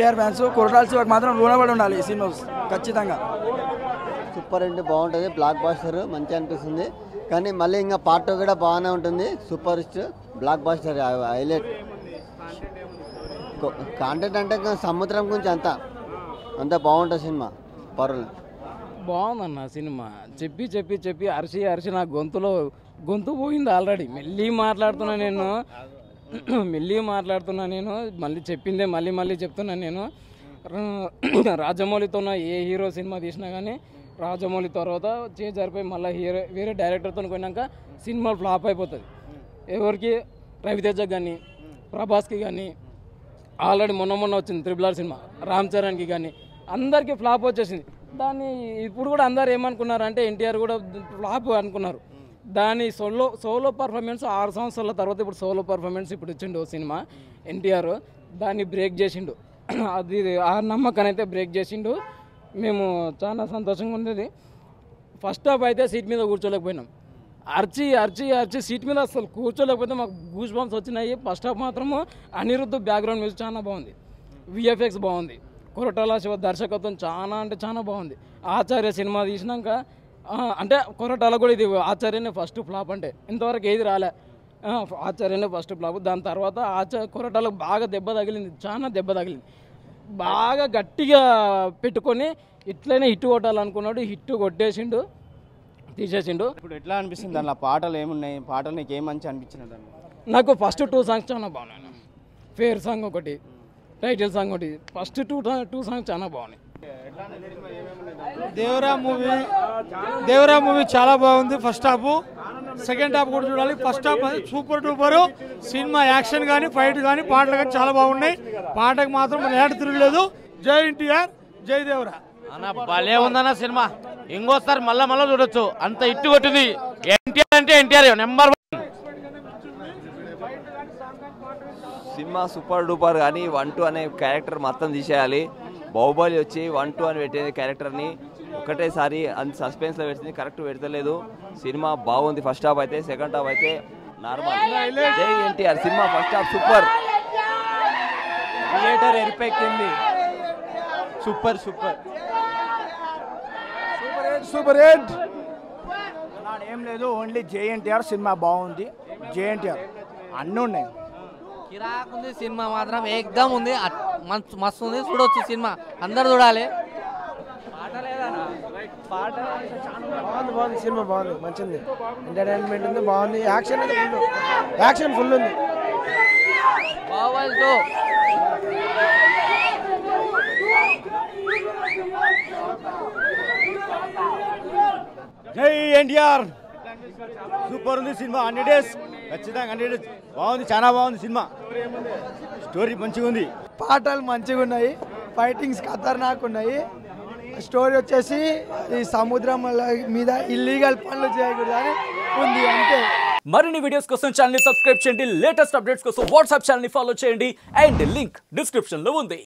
NTR fans Koratala శివకి మాత్రం రుణపడి ఉండాలి ఈ సినిమా ఖచ్చితంగా సూపర్ అండి బాగుంటుంది బ్లాక్ బాస్టర్ మంచిగా అనిపిస్తుంది కానీ మళ్ళీ ఇంకా పార్ట్ కూడా బాగానే ఉంటుంది super hit blockbuster highlight content అంటే ఇంకా సముద్రం గురించి అంతా అంత బాగుంటుంది సినిమా పర్వాలేదు బాగుందన్న సినిమా చెప్పి చెప్పి చెప్పి అరిసి అరిసి నా గొంతులో గొంతు పోయింది ఆల్రెడీ మెల్లి మాట్లాడుతున్నా నేను మెల్లి మాట్లాడుతున్నా నేను మళ్ళీ చెప్పిందే మళ్ళీ మళ్ళీ చెప్తున్నా నేను రా- రాజమౌళితో ఏ హీరో సినిమా తీసినా కానీ రాజమౌళి తర్వాత చే జరిపోయి మళ్ళీ హీరో వేరే డైరెక్టర్తో పోయినాక సినిమా ఫ్లాప్ అయిపోతుంది ఎవరికి రవితేజకి కానీ ప్రభాస్కి కానీ ఆల్రెడీ మొన్న మొన్న వచ్చింది త్రిబుల్ ఆర్ సినిమా రామ్ చరణ్కి కానీ అందరికీ ఫ్లాప్ వచ్చేసింది దాన్ని ఇప్పుడు కూడా అందరు ఏమనుకున్నారు అంటే ఎన్టీఆర్ కూడా ఫ్లాప్ అనుకున్నారు దాని సోలో సోలో పర్ఫార్మెన్స్ ఆరు సంవత్సరాల తర్వాత ఇప్పుడు సోలో పర్ఫార్మెన్స్ ఇప్పుడు ఇచ్చిండు ఓ సినిమా ఎన్టీఆర్ దాన్ని బ్రేక్ చేసిండు అది ఆ నమ్మకాన్ని అయితే బ్రేక్ చేసిండు మేము చాలా సంతోషంగా ఉండేది ఫస్ట్ హాఫ్ అయితే సీట్ మీద కూర్చోలేకపోయినాం అర్చి అర్చి అర్చి సీట్ మీద అసలు కూర్చోలేకపోతే మాకు గూస్ బంప్స్ వచ్చినాయి ఫస్ట్ హాఫ్ మాత్రము అనిరుద్ధ్ బ్యాక్గ్రౌండ్ మ్యూజిక్ చాలా బాగుంది విఎఫ్ఎక్స్ బాగుంది కొరటాల శివ దర్శకత్వం చాలా అంటే చాలా బాగుంది ఆచార్య సినిమా తీసినాక ఆ, అంటే కొరటాల కూడా ఇది ఆచార్యనే ఫస్ట్ ఫ్లాప్ అంటే ఇంతవరకు ఏది రాలే ఆ, ఆచార్యనే ఫస్ట్ ఫ్లాప్ దాని తర్వాత ఆచార్య కొరటాలకు బాగా దెబ్బ తగిలింది చాలా దెబ్బ తగిలింది బాగా గట్టిగా పెట్టుకొని ఇట్లనే హిట్ కొట్టాలనుకున్నాడు హిట్ కొట్టేసిండు తీసేసిండు ఇప్పుడు ఎట్లా అనిపిస్తుంది దాంట్లో పాటలు ఏమున్నాయి పాటలు నీకు ఏం మంచి అనిపించినది దాన్ని నాకు ఫస్ట్ టూ సాంగ్స్ చాలా బాగున్నాయి ఫేర్ సాంగ్ ఒకటి టైటిల్ సాంగ్ ఒకటి ఫస్ట్ టూ టూ సాంగ్స్ చాలా బాగున్నాయి దేవరా మూవీ దేవరా మూవీ చాలా బాగుంది ఫస్ట్ హాఫ్ సెకండ్ హాఫ్ కూడా చూడాలి ఫస్ట్ హాఫ్ అది సూపర్ డూపర్ సినిమా యాక్షన్ కానీ ఫైట్ కానీ పాటలు కానీ చాలా బాగున్నాయి పాటకు మాత్రం మన ఏట తిరగలేదు జై ఎన్టీఆర్ జై దేవరా అన్న భలే ఉందన్న సినిమా ఇంకోసారి మళ్ళా మళ్ళా చూడొచ్చు అంత ఇట్టు కొట్టింది ఎన్టీఆర్ అంటే ఎన్టీఆర్ నెంబర్ వన్ సినిమా సూపర్ డూపర్ కానీ వన్ టూ అనే క్యారెక్టర్ మొత్తం తీసేయాలి బాహుబలి వచ్చి వన్ టూ అని పెట్టింది క్యారెక్టర్ని ఒకటేసారి అంత సస్పెన్స్లో పెట్టింది కరెక్ట్ పెడతలేదు సినిమా బాగుంది ఫస్ట్ హాఫ్ అయితే సెకండ్ హాఫ్ అయితే నార్మల్ జై ఎన్టీఆర్ సినిమా ఫస్ట్ హాఫ్ సూపర్ థియేటర్ ఎరిపెక్కింది సూపర్ సూపర్ సూపర్ హిట్ ఏం లేదు ఓన్లీ జేఎన్టీఆర్ సినిమా బాగుంది జేఎన్టీఆర్ అన్నీ ఉన్నాయి కిరాకుంది సినిమా మాత్రం ఏకదమ్ ఉంది అట్- మస్తు మస్తు ఉంది చూడొచ్చు సినిమా అందరు చూడాలి బాగుంది బాగుంది సినిమా బాగుంది మంచిది ఎంటర్టైన్మెంట్ ఉంది బాగుంది యాక్షన్ అయితే ఫుల్ యాక్షన్ ఫుల్ ఉంది బాహుబలి టూ జై ఎన్టీఆర్ సూపర్ ఉంది సినిమా హండ్రెడ్ డేస్ ఖచ్చితంగా హండ్రెడ్ డేస్ బాగుంది చాలా బాగుంది సినిమా స్టోరీ మంచిగా ఉంది పాటలు మంచిగా ఉన్నాయి ఫైటింగ్స్ ఖతర్నాక్ ఉన్నాయి స్టోరీ వచ్చేసి ఈ సముద్రం మీద ఇల్లీగల్ పనులు చేయకూడదు అని ఉంది అంతే మరిన్ని వీడియోస్ కోసం ఛానల్ సబ్స్క్రైబ్ చేయండి లేటెస్ట్ అప్డేట్స్ కోసం వాట్సాప్ ఛానల్ ఫాలో చేయండి అండ్ లింక్ డిస్క్రిప్షన్ లో ఉంది